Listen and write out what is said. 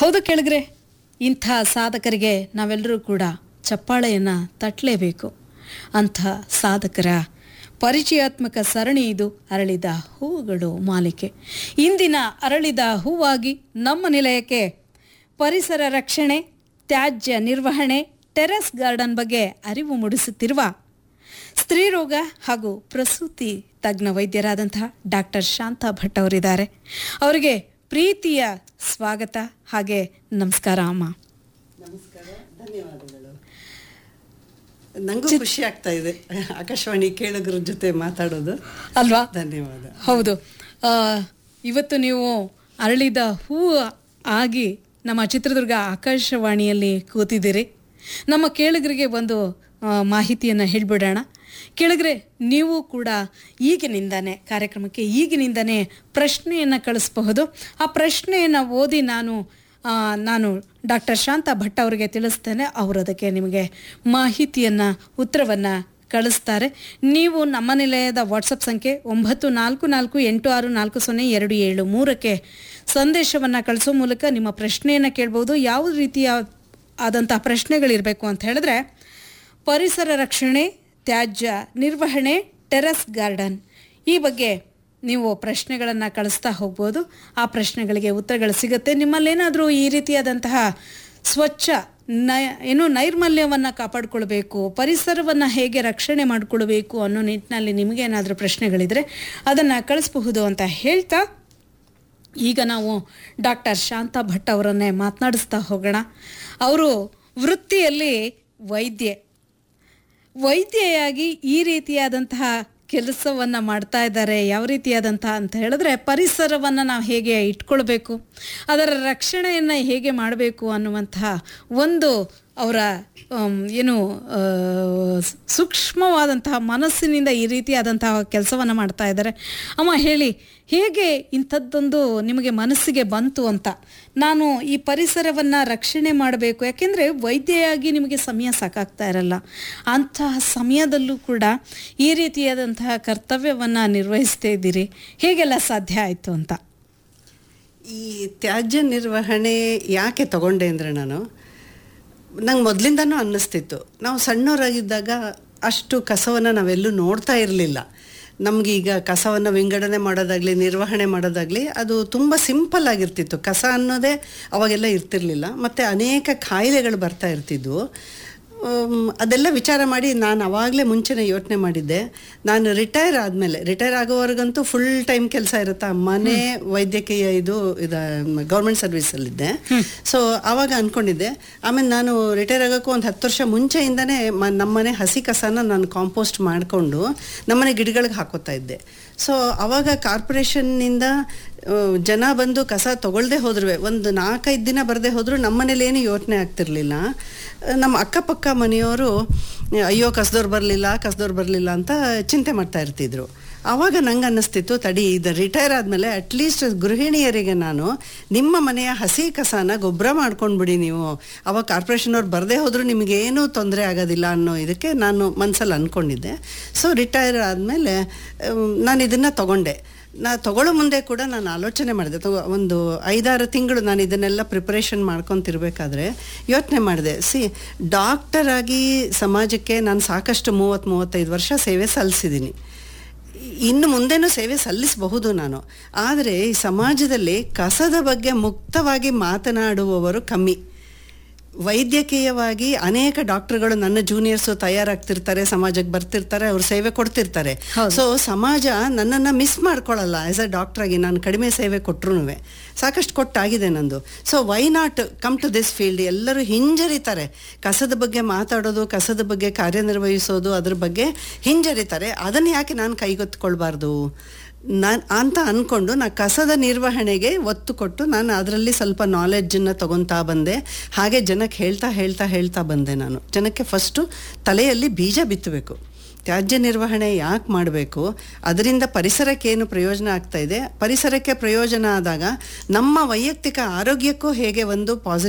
ಹೌದು ಕೇಳಿದ್ರೆ ಇಂಥ ಸಾಧಕರಿಗೆ ನಾವೆಲ್ಲರೂ ಕೂಡ ಚಪ್ಪಾಳೆಯನ್ನು ತಟ್ಟಲೇಬೇಕು ಅಂಥ ಸಾಧಕರ ಪರಿಚಯಾತ್ಮಕ ಸರಣಿ ಇದು ಅರಳಿದ ಹೂವುಗಳು ಮಾಲಿಕೆ ಇಂದಿನ ಅರಳಿದ ಹೂವಾಗಿ ನಮ್ಮ ನಿಲಯಕ್ಕೆ ಪರಿಸರ ರಕ್ಷಣೆ ತ್ಯಾಜ್ಯ ನಿರ್ವಹಣೆ ಟೆರೆಸ್ ಗಾರ್ಡನ್ ಬಗ್ಗೆ ಅರಿವು ಮೂಡಿಸುತ್ತಿರುವ ಸ್ತ್ರೀರೋಗ ಹಾಗೂ ಪ್ರಸೂತಿ ತಜ್ಞ ವೈದ್ಯರಾದಂತಹ ಡಾಕ್ಟರ್ ಶಾಂತಾ ಭಟ್ ಅವರಿದ್ದಾರೆ ಅವರಿಗೆ ಪ್ರೀತಿಯ ಸ್ವಾಗತ ಹಾಗೆ ನಮಸ್ಕಾರ ಅಮ್ಮ ನಮಸ್ಕಾರ ಧನ್ಯವಾದಗಳು ನನಗೂ ಖುಷಿ ಆಗ್ತಾ ಇದೆ ಆಕಾಶವಾಣಿ ಕೇಳುಗರ ಜೊತೆ ಮಾತಾಡೋದು ಅಲ್ವಾ ಧನ್ಯವಾದ ಹೌದು ಆ, ಇವತ್ತು ನೀವು ಅರಳಿದ ಹೂವು ಆಗಿ ನಮ್ಮ ಚಿತ್ರದುರ್ಗ ಆಕಾಶವಾಣಿಯಲ್ಲಿ ಕೂತಿದ್ದೀರಿ ನಮ್ಮ ಕೇಳುಗರಿಗೆ ಒಂದು ಮಾಹಿತಿಯನ್ನು ಹೇಳಿಬಿಡೋಣ ಕೇಳಿದ್ರೆ ನೀವು ಕೂಡ ಈಗಿನಿಂದನೇ ಕಾರ್ಯಕ್ರಮಕ್ಕೆ ಈಗಿನಿಂದನೇ ಪ್ರಶ್ನೆಯನ್ನು ಕಳಿಸಬಹುದು ಆ ಪ್ರಶ್ನೆಯನ್ನು ಓದಿ ನಾನು ಆ, ನಾನು ಡಾಕ್ಟರ್ ಶಾಂತಾ ಭಟ್ ಅವರಿಗೆ ತಿಳಿಸ್ತೇನೆ ಅವರು ಅದಕ್ಕೆ ನಿಮಗೆ ಮಾಹಿತಿಯನ್ನು ಉತ್ತರವನ್ನು ಕಳಿಸ್ತಾರೆ ನೀವು ನಮ್ಮ ನಿಲಯದ ವಾಟ್ಸಪ್ ಸಂಖ್ಯೆ ಒಂಬತ್ತು ನಾಲ್ಕು ನಾಲ್ಕು ಎಂಟು ಆರು ನಾಲ್ಕು ಸೊನ್ನೆ ಎರಡು ಏಳು ಮೂರಕ್ಕೆ ಸಂದೇಶವನ್ನು ಕಳಿಸೋ ಮೂಲಕ ನಿಮ್ಮ ಪ್ರಶ್ನೆಯನ್ನು ಕೇಳ್ಬೋದು ಯಾವ ರೀತಿಯ ಆದಂತಹ ಪ್ರಶ್ನೆಗಳಿರಬೇಕು ಅಂತ ಹೇಳಿದ್ರೆ ಪರಿಸರ ರಕ್ಷಣೆ ತ್ಯಾಜ್ಯ ನಿರ್ವಹಣೆ ಟೆರೆಸ್ ಗಾರ್ಡನ್ ಈ ಬಗ್ಗೆ ನೀವು ಪ್ರಶ್ನೆಗಳನ್ನು ಕಳಿಸ್ತಾ ಹೋಗ್ಬೋದು ಆ ಪ್ರಶ್ನೆಗಳಿಗೆ ಉತ್ತರಗಳು ಸಿಗುತ್ತೆ ನಿಮ್ಮಲ್ಲೇನಾದರೂ ಈ ರೀತಿಯಾದಂತಹ ಸ್ವಚ್ಛ ನಯ ಏನು ನೈರ್ಮಲ್ಯವನ್ನು ಕಾಪಾಡಿಕೊಳ್ಬೇಕು ಪರಿಸರವನ್ನು ಹೇಗೆ ರಕ್ಷಣೆ ಮಾಡಿಕೊಳ್ಬೇಕು ಅನ್ನೋ ನಿಟ್ಟಿನಲ್ಲಿ ನಿಮಗೇನಾದರೂ ಪ್ರಶ್ನೆಗಳಿದ್ರೆ ಅದನ್ನು ಕಳಿಸಬಹುದು ಅಂತ ಹೇಳ್ತಾ ಈಗ ನಾವು ಡಾಕ್ಟರ್ ಶಾಂತಾ ಭಟ್ ಅವರನ್ನೇ ಮಾತನಾಡಿಸ್ತಾ ಹೋಗೋಣ ಅವರು ವೃತ್ತಿಯಲ್ಲಿ ವೈದ್ಯೆ ವೈದ್ಯೆಯಾಗಿ ಈ ರೀತಿಯಾದಂತಹ ಕೆಲಸವನ್ನು ಮಾಡ್ತಾ ಇದ್ದಾರೆ ಯಾವ ರೀತಿಯಾದಂತಹ ಅಂತ ಹೇಳಿದ್ರೆ ಪರಿಸರವನ್ನು ನಾವು ಹೇಗೆ ಇಟ್ಕೊಳ್ಬೇಕು ಅದರ ರಕ್ಷಣೆಯನ್ನು ಹೇಗೆ ಮಾಡಬೇಕು ಅನ್ನುವಂತಹ ಒಂದು ಅವರ ಆಮ್, ಏನು ಆ, ಸೂಕ್ಷ್ಮವಾದಂತಹ ಮನಸ್ಸಿನಿಂದ ಈ ರೀತಿಯಾದಂತಹ ಕೆಲಸವನ್ನು ಮಾಡ್ತಾ ಇದ್ದಾರೆ ಅಮ್ಮ ಹೇಳಿ ಹೇಗೆ ಇಂಥದ್ದೊಂದು ನಿಮಗೆ ಮನಸ್ಸಿಗೆ ಬಂತು ಅಂತ ನಾನು ಈ ಪರಿಸರವನ್ನು ರಕ್ಷಣೆ ಮಾಡಬೇಕು ಯಾಕೆಂದರೆ ವೈದ್ಯೆಯಾಗಿ ನಿಮಗೆ ಸಮಯ ಸಾಕಾಗ್ತಾ ಇರಲ್ಲ ಅಂತಹ ಸಮಯದಲ್ಲೂ ಕೂಡ ಈ ರೀತಿಯಾದಂತಹ ಕರ್ತವ್ಯವನ್ನು ನಿರ್ವಹಿಸ್ತಾ ಇದ್ದೀರಿ ಹೇಗೆಲ್ಲ ಸಾಧ್ಯ ಆಯಿತು ಅಂತ ಈ ತ್ಯಾಜ್ಯ ನಿರ್ವಹಣೆ ಯಾಕೆ ತಗೊಂಡೆ ಅಂದರೆ ನಾನು ನಂಗೆ ಮೊದಲಿಂದನೂ ಅನ್ನಿಸ್ತಿತ್ತು ನಾವು ಸಣ್ಣವರಾಗಿದ್ದಾಗ ಅಷ್ಟು ಕಸವನ್ನು ನಾವೆಲ್ಲೂ ನೋಡ್ತಾ ಇರಲಿಲ್ಲ ನಮಗೀಗ ಕಸವನ್ನು ವಿಂಗಡಣೆ ಮಾಡೋದಾಗಲಿ ನಿರ್ವಹಣೆ ಮಾಡೋದಾಗಲಿ ಅದು ತುಂಬ ಸಿಂಪಲ್ ಆಗಿರ್ತಿತ್ತು ಕಸ ಅನ್ನೋದೇ ಅವಾಗೆಲ್ಲ ಇರ್ತಿರ್ಲಿಲ್ಲ ಮತ್ತು ಅನೇಕ ಕಾಯಿಲೆಗಳು ಬರ್ತಾ ಇರ್ತಿದ್ವು ಆಮ್, ಅದೆಲ್ಲ ವಿಚಾರ ಮಾಡಿ ನಾನು ಅವಾಗಲೇ ಮುಂಚೆನೇ ಯೋಚನೆ ಮಾಡಿದ್ದೆ ನಾನು ರಿಟೈರ್ ಆದಮೇಲೆ ರಿಟೈರ್ ಆಗೋವರೆಗಂತೂ ಫುಲ್ ಟೈಮ್ ಕೆಲಸ ಇರುತ್ತೆ ಮನೆ ವೈದ್ಯಕೀಯ ಇದು ಇದು ಗೌರ್ಮೆಂಟ್ ಸರ್ವಿಸಲ್ಲಿದ್ದೆ ಸೊ ಆವಾಗ ಅಂದ್ಕೊಂಡಿದ್ದೆ ಆಮೇಲೆ ನಾನು ರಿಟೈರ್ ಆಗೋಕ್ಕೂ ಒಂದು ಹತ್ತು ವರ್ಷ ಮುಂಚೆಯಿಂದನೇ ಮ ನಮ್ಮನೆ ಹಸಿ ಕಸನ ನಾನು ಕಾಂಪೋಸ್ಟ್ ಮಾಡಿಕೊಂಡು ನಮ್ಮನೆ ಗಿಡಗಳಿಗೆ ಹಾಕೋತಾ ಇದ್ದೆ ಸೊ ಆವಾಗ ಕಾರ್ಪೊರೇಷನ್ನಿಂದ ಆ, ಜನ ಬಂದು ಕಸ ತಗೊಳ್ದೆ ಹೋದ್ರು ಒಂದು ನಾಲ್ಕೈದು ದಿನ ಬರದೆ ಹೋದ್ರು ನಮ್ಮನೇಲಿ ಏನು ಯೋಚನೆ ಆಗ್ತಿರ್ಲಿಲ್ಲ ಆ, ನಮ್ಮ ಅಕ್ಕಪಕ್ಕ ಮನೆಯವರು ಅಯ್ಯೋ ಕಸದವ್ರು ಬರಲಿಲ್ಲ ಕಸದವ್ರು ಬರಲಿಲ್ಲ ಅಂತ ಚಿಂತೆ ಮಾಡ್ತಾ ಇರ್ತಿದ್ರು ಆವಾಗ ನಂಗೆ ಅನ್ನಿಸ್ತಿತ್ತು ತಡಿ ಇದು ರಿಟೈರ್ ಆದಮೇಲೆ ಅಟ್ಲೀಸ್ಟ್ ಗೃಹಿಣಿಯರಿಗೆ ನಾನು ನಿಮ್ಮ ಮನೆಯ ಹಸಿ ಕಸನ ಗೊಬ್ಬರ ಮಾಡ್ಕೊಂಡ್ಬಿಡಿ ನೀವು ಅವಾಗ ಕಾರ್ಪೊರೇಷನವ್ರು ಬರದೇ ಹೋದರೂ ನಿಮಗೇನೂ ತೊಂದರೆ ಆಗೋದಿಲ್ಲ ಅನ್ನೋ ಇದಕ್ಕೆ ನಾನು ಮನಸ್ಸಲ್ಲಿ ಅಂದ್ಕೊಂಡಿದ್ದೆ ಸೊ ರಿಟೈರ್ ಆದಮೇಲೆ ನಾನು ಇದನ್ನು ತಗೊಂಡೆ ನಾ ತಗೊಳ್ಳೋ ಮುಂದೆ ಕೂಡ ನಾನು ಆಲೋಚನೆ ಮಾಡಿದೆ ತಗೋ- ಒಂದು ಐದಾರು ತಿಂಗಳು ನಾನು ಇದನ್ನೆಲ್ಲ ಪ್ರಿಪರೇಷನ್ ಮಾಡ್ಕೊತಿರ್ಬೇಕಾದ್ರೆ ಯೋಚನೆ ಮಾಡಿದೆ ಸಿ ಡಾಕ್ಟರ್ ಆಗಿ ಸಮಾಜಕ್ಕೆ ನಾನು ಸಾಕಷ್ಟು ಮೂವತ್ತು ಮೂವತ್ತೈದು ವರ್ಷ ಸೇವೆ ಸಲ್ಲಿಸಿದ್ದೀನಿ ಇನ್ನು ಮುಂದೆನೂ ಸೇವೆ ಸಲ್ಲಿಸಬಹುದು ನಾನು ಆದರೆ ಈ ಸಮಾಜದಲ್ಲಿ ಕಸದ ಬಗ್ಗೆ ಮುಕ್ತವಾಗಿ ಮಾತನಾಡುವವರು ಕಮ್ಮಿ ವೈದ್ಯಕೀಯವಾಗಿ ಅನೇಕ ಡಾಕ್ಟರ್ಗಳು ನನ್ನ ಜೂನಿಯರ್ಸು ತಯಾರಾಗ್ತಿರ್ತಾರೆ ಸಮಾಜಕ್ಕೆ ಬರ್ತಿರ್ತಾರೆ ಅವ್ರು ಸೇವೆ ಕೊಡ್ತಿರ್ತಾರೆ ಹೌದು. ಸೊ ಸಮಾಜ ನನ್ನನ್ನು ಮಿಸ್ ಮಾಡ್ಕೊಳ್ಳಲ್ಲ ಆಸ್ ಅ ಡಾಕ್ಟರ್ ಆಗಿ ನಾನು ಕಡಿಮೆ ಸೇವೆ ಕೊಟ್ಟರು ಸಾಕಷ್ಟು ಕೊಟ್ಟಾಗಿದೆ ನಂದು so why not come to this field ಎಲ್ಲರೂ ಹಿಂಜರಿತಾರೆ ಕಸದ ಬಗ್ಗೆ ಮಾತಾಡೋದು ಕಸದ ಬಗ್ಗೆ ಕಾರ್ಯನಿರ್ವಹಿಸೋದು ಅದ್ರ ಬಗ್ಗೆ ಹಿಂಜರಿತಾರೆ ಅದನ್ನು ಯಾಕೆ ನಾನು ಕೈಗೆತ್ತಿಕೊಳ್ಬಾರ್ದು ನಾನು ಅಂತ ಅಂದ್ಕೊಂಡು ನಾ ಕಸದ ನಿರ್ವಹಣೆಗೆ ಒತ್ತು ಕೊಟ್ಟು ನಾನು ಅದರಲ್ಲಿ ಸ್ವಲ್ಪ ನಾಲೆಡ್ಜನ್ನು ತಗೊತಾ ಬಂದೆ ಹಾಗೆ ಜನಕ್ಕೆ ಹೇಳ್ತಾ ಹೇಳ್ತಾ ಹೇಳ್ತಾ ಬಂದೆ ನಾನು ಜನಕ್ಕೆ ಫಸ್ಟು ತಲೆಯಲ್ಲಿ ಬೀಜ ಬಿತ್ತಬೇಕು ತ್ಯಾಜ್ಯ ನಿರ್ವಹಣೆ ಯಾಕೆ ಮಾಡಬೇಕು ಅದರಿಂದ ಪರಿಸರಕ್ಕೆ ಏನು ಪ್ರಯೋಜನ ಆಗ್ತಾ ಇದೆ ಪರಿಸರಕ್ಕೆ ಪ್ರಯೋಜನ ಆದಾಗ ನಮ್ಮ ವೈಯಕ್ತಿಕ ಆರೋಗ್ಯಕ್ಕೂ ಹೇಗೆ ಒಂದು ಪಾಸಿಟಿವ್